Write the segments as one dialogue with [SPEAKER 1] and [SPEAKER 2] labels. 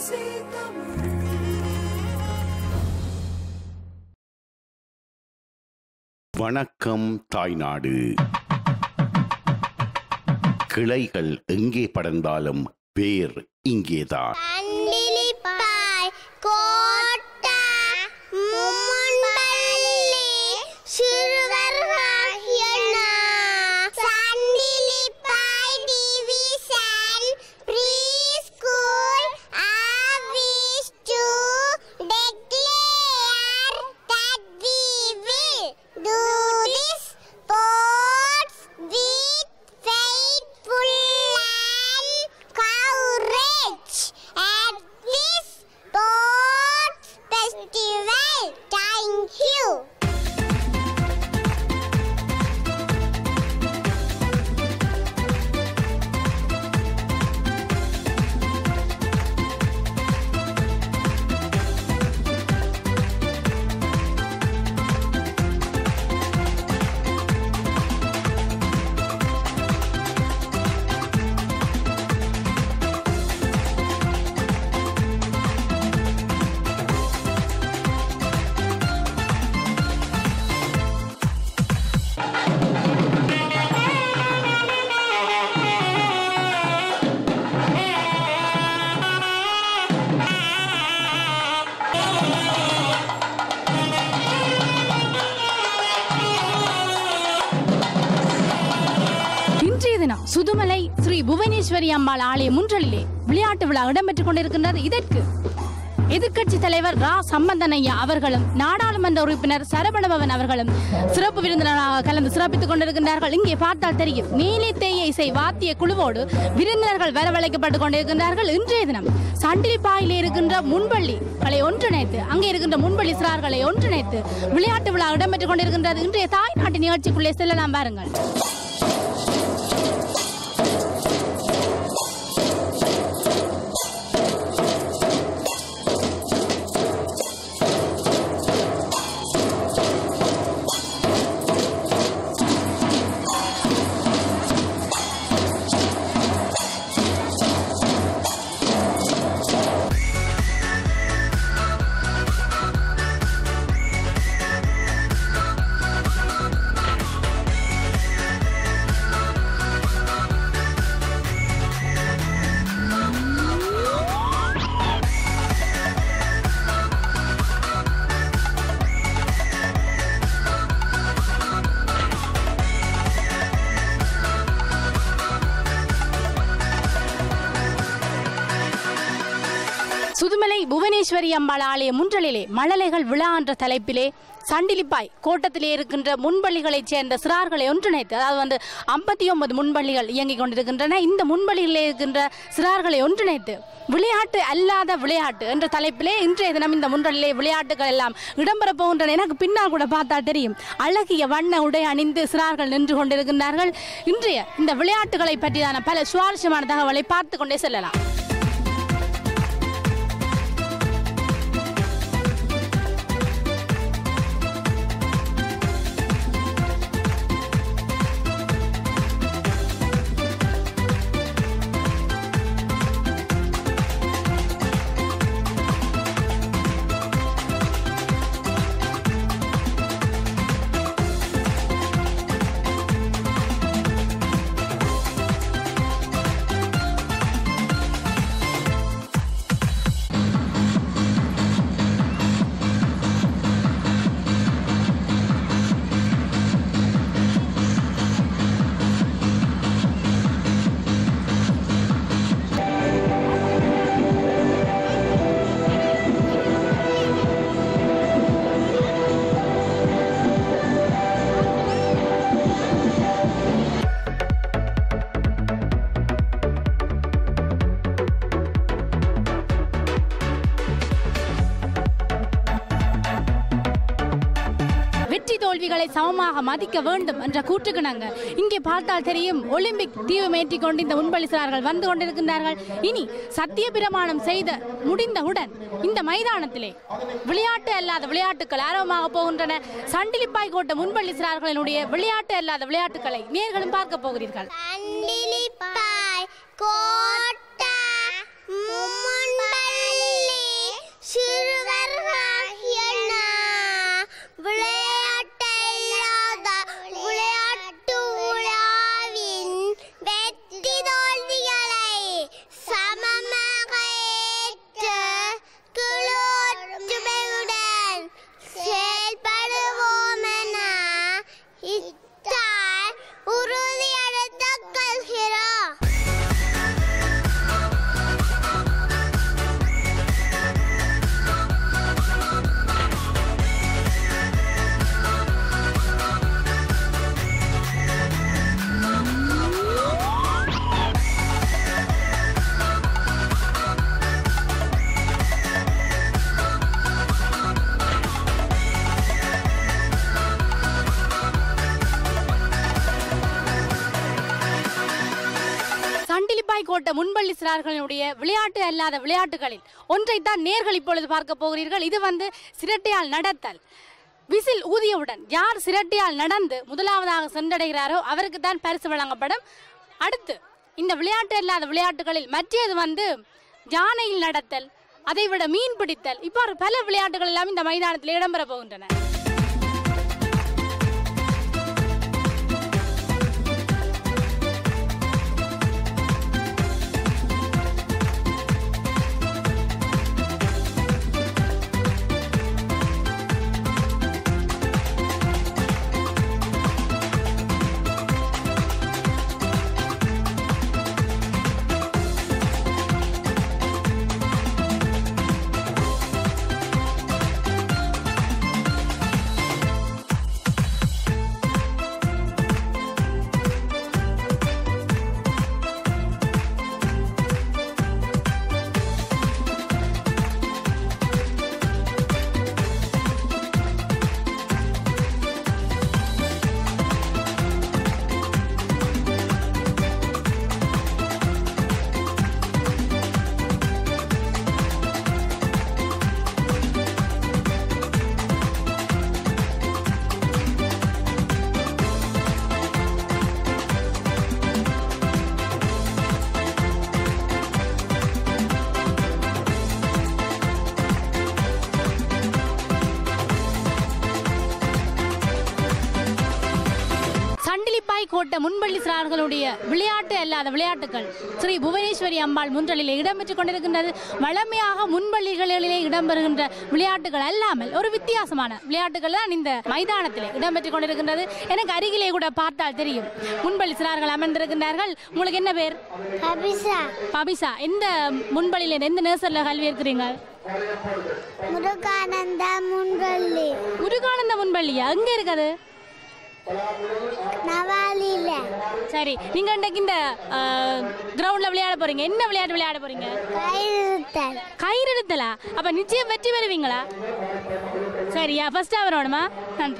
[SPEAKER 1] வணக்கம் தாய்நாடு கிளைகள் எங்கே படர்ந்தாலும் வேர் இங்கேதான்
[SPEAKER 2] கண்டிலிப்பாய் கோட்ட மும்மன்பள்ளி சிறுவர்களாகிய நான். Sandilipay division preschool I wish to declare that we will do this sports with faithful and courage at this sports festival. Thank you.
[SPEAKER 3] இன்றைய தினம் சுதுமலை ஸ்ரீ புவனேஸ்வரி அம்மாள் ஆலய முன்றலிலே விளையாட்டு விழா இடம்பெற்றுக் கொண்டிருக்கின்றது இதற்கு எதிர்க்கட்சி தலைவர் ரா சம்பந்தன் ஐயா அவர்களும் நாடாளுமன்ற உறுப்பினர் சரவணபவன் அவர்களும் சிறப்பு விருந்தினராக கலந்து சிறப்பித்துக் கொண்டிருக்கின்றார்கள் இங்கே பார்த்தால் தெரியும் நீலி தேய இசை வாத்திய குழுவோடு விருந்தினர்கள் வரவழைக்கப்பட்டுக் கொண்டிருக்கின்றார்கள் இன்றைய தினம் சண்டிலிப்பாயிலே இருக்கின்ற முன்பள்ளிகளை ஒன்றிணைத்து அங்கே இருக்கின்ற முன்பள்ளி சிறார்களை ஒன்றிணைத்து விளையாட்டு விழா இடம்பெற்றுக் கொண்டிருக்கின்றது இன்றைய தாய்நாட்டு நிகழ்ச்சிக்குள்ளே செல்லலாம் பாருங்கள் சுதுமலை புவனேஸ்வரி அம்பாள் ஆலய முன்றலிலே மழலைகள் விழா என்ற தலைப்பிலே சண்டிலிப்பாய் கோட்டத்திலே இருக்கின்ற முன்பள்ளிகளைச் சேர்ந்த சிறார்களை ஒன்றிணைத்து அதாவது வந்து ஐம்பத்தி ஒன்பது முன்பள்ளிகள் இயங்கிக் கொண்டிருக்கின்றன இந்த முன்பள்ளிகளிலே இருக்கின்ற சிறார்களை ஒன்றிணைத்து விளையாட்டு அல்லாத விளையாட்டு என்ற தலைப்பிலே இன்றைய தினம் இந்த முன்றலிலே விளையாட்டுகள் எல்லாம் இடம்பெறப் போகின்றன எனக்கு பின்னால் கூட பார்த்தா தெரியும் அழகிய வண்ண உடை அணிந்து சிறார்கள் நின்று கொண்டிருக்கின்றார்கள் இன்றைய இந்த விளையாட்டுகளை பற்றியான பல சுவாரஸ்யமான தகவலை பார்த்து கொண்டே செல்லலாம் வெற்றி தோல்விகளை சமமாக மதிக்க வேண்டும் என்ற கூற்றுக்கிணங்க இங்கே பார்த்தால் தெரியும் ஒலிம்பிக் தீவு கொண்டு இந்த முன்பளிசார்கள் வந்து கொண்டிருக்கின்றார்கள் இனி சத்திய பிரமாணம் செய்த முடிந்தவுடன் இந்த மைதானத்திலே விளையாட்டு அல்லாத விளையாட்டுகள் ஆர்வமாக போகின்றன சண்டிலிப்பாய் கோட்ட முன்பள்ளிசிறார்களினுடைய விளையாட்டு அல்லாத விளையாட்டுகளை நேர்களும் பார்க்க போகிறீர்கள்
[SPEAKER 2] கண்டிலிப்பாய் கோட்ட மும்மன்பள்ளி
[SPEAKER 3] கோட்ட முன்பள்ளி சிறார்களுடைய விளையாட்டு அல்லாத விளையாட்டுகளில் ஒன்றைத்தான் நேர்கள் இப்பொழுது பார்க்க போகிறீர்கள் இது வந்து சிரட்டையால் நடத்தல் விசில் ஊதியவுடன் யார் சிரட்டையால் நடந்து முதலாவதாக சென்றடைகிறாரோ அவருக்கு தான் பரிசு வழங்கப்படும் அடுத்து இந்த விளையாட்டு அல்லாத விளையாட்டுகளில் மற்றது வந்து யானையில் நடத்தல் அதைவிட மீன் பிடித்தல் இவ்வாறு பல விளையாட்டுகள் எல்லாம் இந்த மைதானத்தில் இடம்பெற போகின்றன சண்டிலிப்பாய் கோட்ட முன்பள்ளி சிறார்களுடைய விளையாட்டு அல்லாத விளையாட்டுகள் ஸ்ரீ புவனேஸ்வரி அம்பாள் முன்றலிலே இடம்பெற்றுக் கொண்டிருக்கின்றது வளமையாக முன்பள்ளிகளிலே இடம்பெறுகின்ற விளையாட்டுகள் அல்லாமல் ஒரு வித்தியாசமான விளையாட்டுகள் தான் இந்த மைதானத்திலே இடம்பெற்றுக் கொண்டிருக்கின்றது எனக்கு அருகிலே கூட பார்த்தால் தெரியும் முன்பள்ளி சிறார்கள் அமர்ந்திருக்கின்றார்கள் உங்களுக்கு என்ன பேர்
[SPEAKER 2] கபிசா
[SPEAKER 3] பபிசா எந்த முன்பள்ளியில எந்த நேசர்ல கல்வி இருக்கிறீங்க
[SPEAKER 2] முருகானந்தா முன்வள்ளி
[SPEAKER 3] முருகானந்த முன்பள்ளியா எங்க இருக்குது
[SPEAKER 2] நவாலில
[SPEAKER 3] சரி நீங்க இன்னைக்கு இந்த கிரவுண்ட்ல விளையாட போறீங்க என்ன விளையாட்டு விளையாட போறீங்க
[SPEAKER 2] கயிறுத்தல்
[SPEAKER 3] கயிறு இழுத்தலா அப்ப நிச்சயம் வெற்றி பெறுவீங்களா சரியா ஃபர்ஸ்டா வரணுமா நன்றி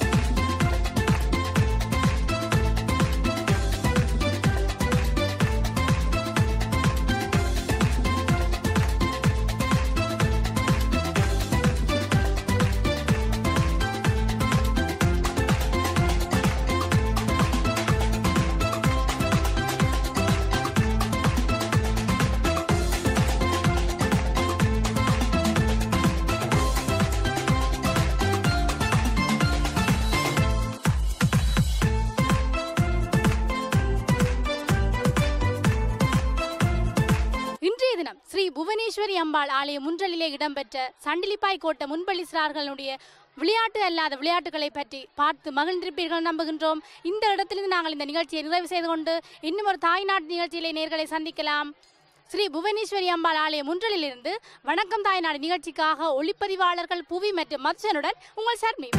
[SPEAKER 3] இன்றைய தினம் ஸ்ரீ புவனேஸ்வரி அம்பாள் ஆலய முன்றலிலே இடம்பெற்ற சண்டிலிப்பாய் கோட்ட முன்பள்ளி சிறார்களுடைய விளையாட்டு அல்லாத விளையாட்டுகளை பற்றி பார்த்து மகிழ்ந்திருப்பீர்கள் நம்புகின்றோம் இந்த இடத்திலிருந்து நாங்கள் இந்த நிகழ்ச்சியை நிறைவு செய்து கொண்டு இன்னும் ஒரு தாய்நாட்டு நிகழ்ச்சியிலே நேர்களை சந்திக்கலாம் ஸ்ரீ புவனேஸ்வரி அம்பாள் ஆலய முன்றலிலிருந்து வணக்கம் தாய்நாடு நிகழ்ச்சிக்காக ஒளிப்பதிவாளர்கள் புவி மற்றும் மத்சனுடன் உங்கள் சர்மி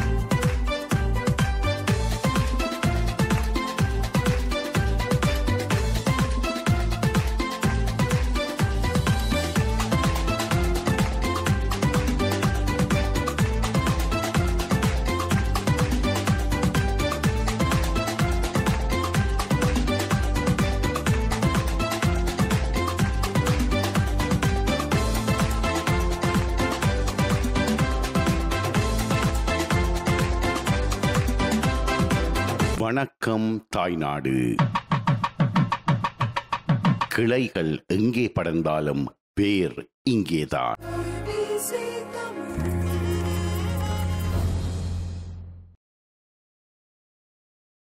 [SPEAKER 1] வணக்கம் தாய்நாடு கிளைகள் எங்கே படர்ந்தாலும் வேர் இங்கேதான்